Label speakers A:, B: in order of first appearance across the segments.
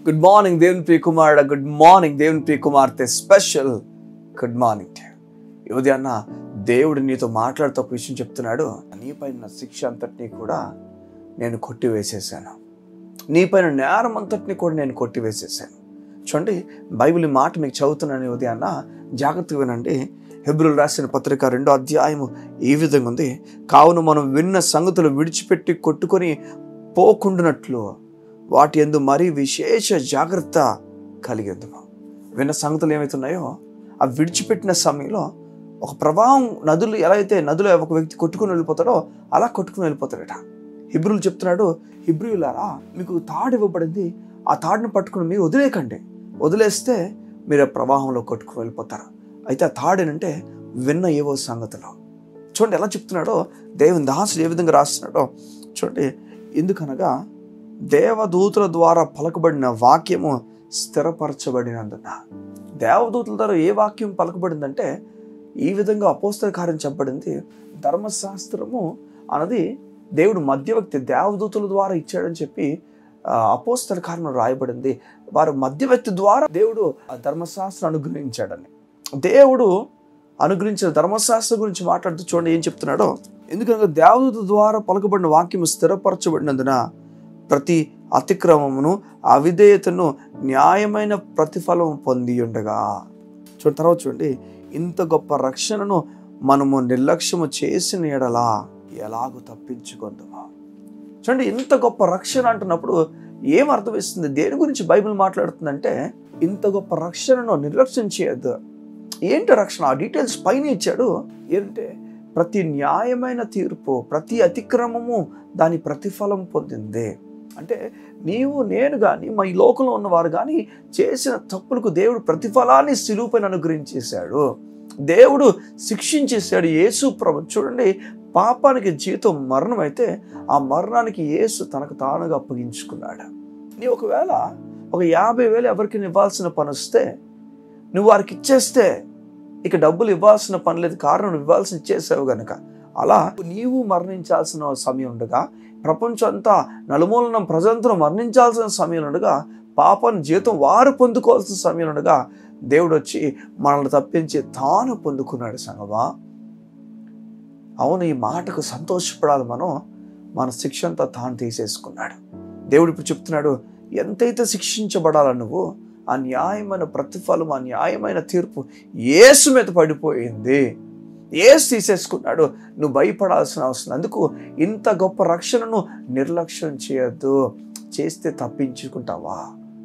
A: good morning దేవుని ప్రియ కుమారుడ good morning దేవుని ప్రియ కుమార్తె స్పెషల్ గుడ్ మార్నింగ్ ఈ ఉదయాన్న దేవుడు నీతో మాట్లాడుతూ ఒక విషయం చెప్తున్నాడు నీపైన శిక్ష అంతటినీ కూడా నేను కొట్టివేసేసాను నీపైన నేరం అంతటిని కూడా నేను కొట్టివేసేసాను చూడండి బైబిల్ ఈ మాట మీకు చదువుతున్నాను ఈ ఉదయాన్న జాగ్రత్తగా వినండి హెబ్రుల్ రాసిన పత్రిక రెండో అధ్యాయము ఈ విధంగా ఉంది కావున మనం విన్న సంగతులు విడిచిపెట్టి కొట్టుకొని పోకుండానట్లు వాటి ఎందు మరీ విశేష జాగ్రత్త కలిగేందుకు విన్న సంగతులు ఏమవుతున్నాయో ఆ విడిచిపెట్టిన సమయంలో ఒక ప్రవాహం నదులు ఎలా అయితే నదిలో ఒక వ్యక్తి కొట్టుకుని వెళ్ళిపోతాడో అలా కొట్టుకుని వెళ్ళిపోతాడట హిబ్రులు చెప్తున్నాడు హిబ్రియులారా మీకు తాడు ఇవ్వబడింది ఆ తాడును పట్టుకుని మీరు వదిలేయకండి వదిలేస్తే మీరు ఆ ప్రవాహంలో కొట్టుకుని వెళ్ళిపోతారు అయితే ఆ తాడేనంటే విన్న ఏవో సంగతులు చూడండి ఎలా చెప్తున్నాడో దేవుని దాసుడు ఏ విధంగా రాస్తున్నాడో చూడండి ఎందుకనగా దేవదూతుల ద్వారా పలకబడిన వాక్యము స్థిరపరచబడినందున దేవదూతుల ద్వారా ఏ వాక్యం పలకబడిందంటే ఈ విధంగా అపోస్తల కార్యం చెప్పబడింది ధర్మశాస్త్రము అన్నది దేవుడు మధ్యవ్యక్తి దేవదూతుల ద్వారా ఇచ్చాడని చెప్పి ఆ, అపోస్తల కార్యం రాయబడింది వారు మధ్యవ్యక్తి ద్వారా దేవుడు ఆ ధర్మశాస్త్రం అనుగ్రహించాడని దేవుడు అనుగ్రహించిన ధర్మశాస్త్రం గురించి మాట్లాడుతూ చూడండి ఏం చెప్తున్నాడో ఎందుకనగా దేవదూత ద్వారా పలకబడిన వాక్యము స్థిరపరచబడినందున ప్రతి అతిక్రమమును అవిధేయతను న్యాయమైన ప్రతిఫలం పొంది ఉండగా చూడండి తర్వాత చూడండి ఇంత గొప్ప రక్షణను మనము నిర్లక్ష్యము చేసిన ఎడలా ఎలాగో తప్పించుకుందామా చూడండి ఇంత గొప్ప రక్షణ అంటున్నప్పుడు ఏం అర్థం ఇస్తుంది దేని గురించి బైబిల్ మాట్లాడుతుందంటే ఇంత గొప్ప రక్షణను నిర్లక్ష్యం చేయొద్దు ఏంటి రక్షణ ఆ డీటెయిల్స్ పైన ఇచ్చాడు ఏంటంటే ప్రతి న్యాయమైన తీర్పు ప్రతి అతిక్రమము దాని ప్రతిఫలం పొందింది అంటే నీవు నేను కానీ మా ఈ లోకంలో ఉన్నవారు కానీ చేసిన తప్పులకు దేవుడు ప్రతిఫలాన్ని సిలువుపైన అనుగ్రహించేశాడు దేవుడు శిక్షించేశాడు యేసు ప్రభు చూడండి పాపానికి జీతం మరణం అయితే ఆ మరణానికి యేసు తనకు తానుగా అప్పగించుకున్నాడు నీ ఒకవేళ ఒక యాభై వేలు ఎవరికి ఇవ్వాల్సిన పని వస్తే నువ్వు వారికి ఇచ్చేస్తే ఇక డబ్బులు ఇవ్వాల్సిన పని లేదు కారణం నువ్వు ఇవ్వాల్సిన ఇచ్చేసావు గనక అలా నీవు మరణించాల్సిన సమయం ఉండగా ప్రపంచం అంతా నలుమూలన ప్రజంతరం మరణించాల్సిన సమయం ఉండగా పాపను జీతం వారు పొందుకోవాల్సిన సమయం ఉండగా దేవుడు వచ్చి మనల్ని తప్పించి తాను పొందుకున్నాడు సంగమా అవును ఈ మాటకు సంతోషపడాలి మనం మన శిక్ష అంతా తాను తీసేసుకున్నాడు దేవుడు ఇప్పుడు చెప్తున్నాడు ఎంతైతే శిక్షించబడాల నువ్వు ఆ న్యాయమైన ప్రతిఫలం ఆ న్యాయమైన తీర్పు ఏసు మీద పడిపోయింది ఏసు తీసేసుకున్నాడు నువ్వు భయపడాల్సిన అవసరం అందుకు ఇంత గొప్ప రక్షణను నిర్లక్ష్యం చేయొద్దు చేస్తే తప్పించుకుంటావా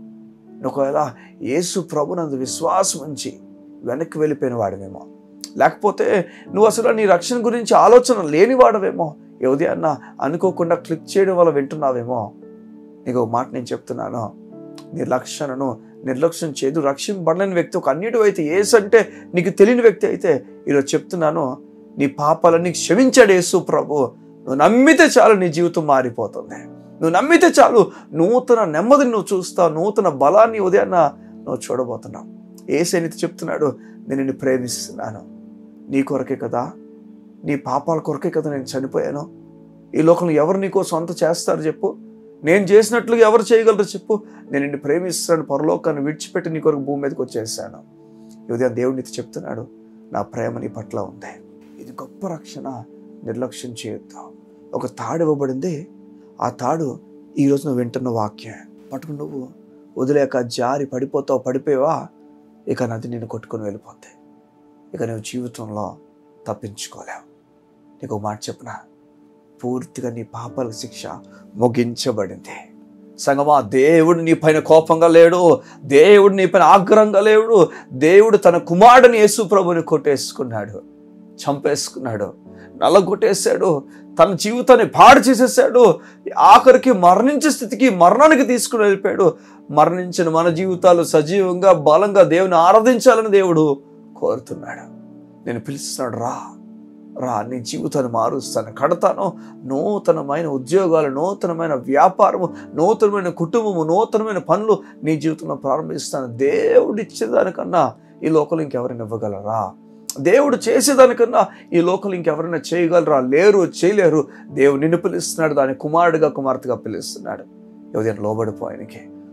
A: ఒకవేళ యేసు ప్రభునందు విశ్వాసం ఉంచి వెనక్కి వెళ్ళిపోయిన వాడివేమో లేకపోతే నువ్వు అసలు నీ రక్షణ గురించి ఆలోచన లేనివాడవేమో ఏది అన్న అనుకోకుండా క్లిక్ చేయడం వల్ల వింటున్నావేమో నీకు ఒక మాట నేను చెప్తున్నాను నీ రక్షణను నిర్లక్ష్యం చేయదు రక్షింపబడలేని వ్యక్తి ఒక అన్యుడు అయితే ఏసు అంటే నీకు తెలియని వ్యక్తి అయితే ఈరోజు చెప్తున్నాను నీ పాపాలన్నీ క్షమించాడు యేసు ప్రభు నువ్వు నమ్మితే చాలు నీ జీవితం మారిపోతుంది నువ్వు నమ్మితే చాలు నూతన నెమ్మదిని నువ్వు చూస్తావు నూతన బలాన్ని ఉదయాన్న నువ్వు చూడబోతున్నావు ఏసైతే చెప్తున్నాడు నేను నిన్ను ప్రేమిస్తున్నాను నీ కొరకే కదా నీ పాపాల కొరకే కదా నేను చనిపోయాను ఈ లోకంలో ఎవరు నీకో సొంత చేస్తారు చెప్పు నేను చేసినట్లుగా ఎవరు చేయగలరు చెప్పు నేను నిన్ను ప్రేమిస్తున్నాను పరలోకాన్ని విడిచిపెట్టి నీ కొరకు భూమి మీదకి వచ్చేసాను ఈ ఉదయం దేవుడు నీతో చెప్తున్నాడు నా ప్రేమ నీ పట్ల ఉంది ఇది గొప్ప రక్షణ నిర్లక్ష్యం చేయొద్దు ఒక తాడు ఇవ్వబడింది ఆ తాడు ఈరోజు నువ్వు వింటున్న వాక్యం పట్టుకుని నువ్వు వదిలేక జారి పడిపోతావు పడిపోయావా ఇక నది నేను కొట్టుకొని వెళ్ళిపోతాయి ఇక నువ్వు జీవితంలో తప్పించుకోలేవు నీకు ఒక మాట చెప్పిన పూర్తిగా నీ పాపాల శిక్ష ముగించబడింది సంగమా దేవుడు నీ పైన కోపంగా లేడు దేవుడు నీ పైన ఆగ్రహంగా లేడు దేవుడు తన కుమారుడిని యేసు ప్రభుని కొట్టేసుకున్నాడు చంపేసుకున్నాడు నల్లగొట్టేశాడు తన జీవితాన్ని పాడు చేసేసాడు ఆఖరికి మరణించే స్థితికి మరణానికి తీసుకుని వెళ్ళిపోయాడు మరణించిన మన జీవితాలు సజీవంగా బలంగా దేవుని ఆరాధించాలని దేవుడు కోరుతున్నాడు నేను పిలుస్తున్నాడు రా రా నీ జీవితాన్ని మారుస్తాను కడతాను నూతనమైన ఉద్యోగాలు నూతనమైన వ్యాపారము నూతనమైన కుటుంబము నూతనమైన పనులు నీ జీవితంలో ప్రారంభిస్తాను దేవుడు ఇచ్చేదానికన్నా ఈ లోకంలో ఇంకెవరైనా ఇవ్వగలరా దేవుడు చేసేదానికన్నా ఈ లోకంలో ఇంకెవరైనా చేయగలరా లేరు చేయలేరు దేవుడు నిన్ను పిలుస్తున్నాడు దాని కుమారుడిగా కుమార్తెగా పిలుస్తున్నాడు ఎవరైనా లోబడిపో ఆయనకి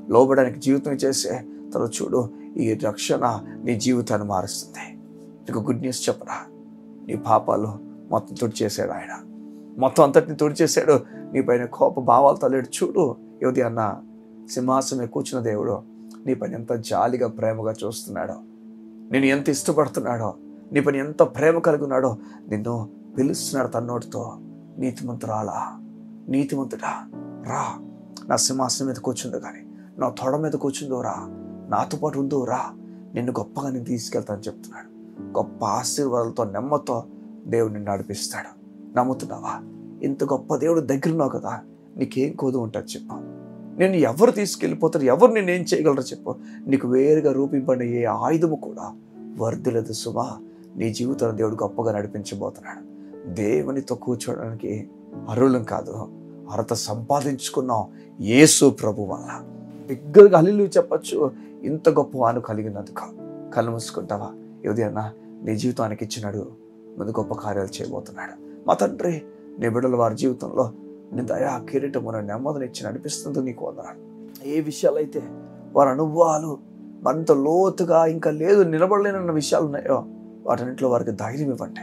A: లోబడానికి జీవితం చేసే తర్వాత చూడు ఈ రక్షణ నీ జీవితాన్ని మారుస్తుంది నీకు గుడ్ న్యూస్ చెప్పరా నీ పాపాలు మొత్తం తుడిచేశాడు ఆయన మొత్తం అంతటిని తుడిచేశాడు నీ పైన కోప భావాలతో లేడు చూడు యువతి అన్న సింహాసమే కూర్చున్న దేవుడు నీ పైన ఎంత జాలిగా ప్రేమగా చూస్తున్నాడో నేను ఎంత ఇష్టపడుతున్నాడో నీ పని ఎంత ప్రేమ కలిగి ఉన్నాడో నిన్ను పిలుస్తున్నాడు తన్నోటితో నీతిమంతురాలా నీతిమంతుడా రా నా సింహాసనం మీద కూర్చుందో కానీ నా తొడ మీద కూర్చుందో రా నాతో పాటు ఉందో రా నిన్ను గొప్పగా నేను తీసుకెళ్తాను చెప్తున్నాడు గొప్ప ఆశీర్వాదాలతో నెమ్మతో దేవుడు నిన్ను నడిపిస్తాడు నమ్ముతున్నావా ఇంత గొప్ప దేవుడు దగ్గర ఉన్నావు కదా నీకేం కోదు ఉంటుంది చెప్పు నేను ఎవరు తీసుకెళ్ళిపోతారు ఎవరు నేను ఏం చేయగలరో చెప్పు నీకు వేరుగా రూపింపడిన ఏ ఆయుధము కూడా వర్ధిలేదు సుమా నీ జీవితాన్ని దేవుడు గొప్పగా నడిపించబోతున్నాడు దేవునితో కూర్చోవడానికి అరువులం కాదు అర్హత సంపాదించుకున్నాం యేసు ప్రభు వల్ల బిగ్గరగా హల్లు చెప్పచ్చు ఇంత గొప్ప వాను కలిగినందుకు కళ్ళు మూసుకుంటావా ఏదైనా నీ జీవితానికి ఇచ్చినాడు ముందు గొప్ప కార్యాలు చేయబోతున్నాడు మా తండ్రి నీ బిడ్డల వారి జీవితంలో నీ దయా కిరీటమున నెమ్మదిని ఇచ్చి నడిపిస్తుంది నీకు వందనాలు ఏ విషయాలైతే వారి అనుభవాలు మరింత లోతుగా ఇంకా లేదు నిలబడలేనన్న విషయాలు ఉన్నాయో వాటన్నింటిలో వారికి ధైర్యం ఇవ్వండి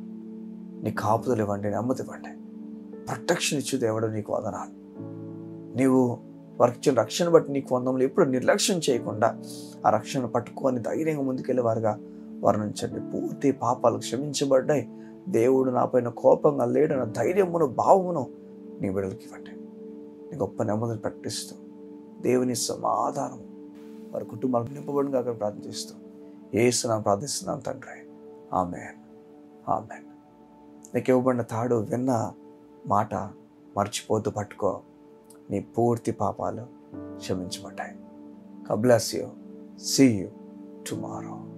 A: నీ కాపుదలు ఇవ్వండి నెమ్మది ఇవ్వండి ప్రొటెక్షన్ ఇచ్చు దేవుడు నీకు వందనాలు నీవు వారికి ఇచ్చిన రక్షణ బట్టి నీకు వందములు ఎప్పుడు నిర్లక్ష్యం చేయకుండా ఆ రక్షణ పట్టుకొని ధైర్యంగా ముందుకెళ్ళే వారుగా వారి నుంచండి పూర్తి పాపాలు క్షమించబడ్డాయి దేవుడు నాపైన కోపంగా లేడన్న ధైర్యమును భావమును నీ బిడ్డలకి ఇవ్వండి నీ గొప్ప నెమ్మదిని ప్రకటిస్తూ దేవుని సమాధానం వారి కుటుంబాలకు నింపబడిన కాక ప్రార్థిస్తూ ఏసునా ప్రార్థిస్తున్నాను తండ్రి ఆమెన్ ఆమెన్ నీకు ఇవ్వబడిన తాడు విన్న మాట మర్చిపోతూ పట్టుకో నీ పూర్తి పాపాలు క్షమించబడ్డాయి కబ్లాస్ యూ సీ యూ టుమారో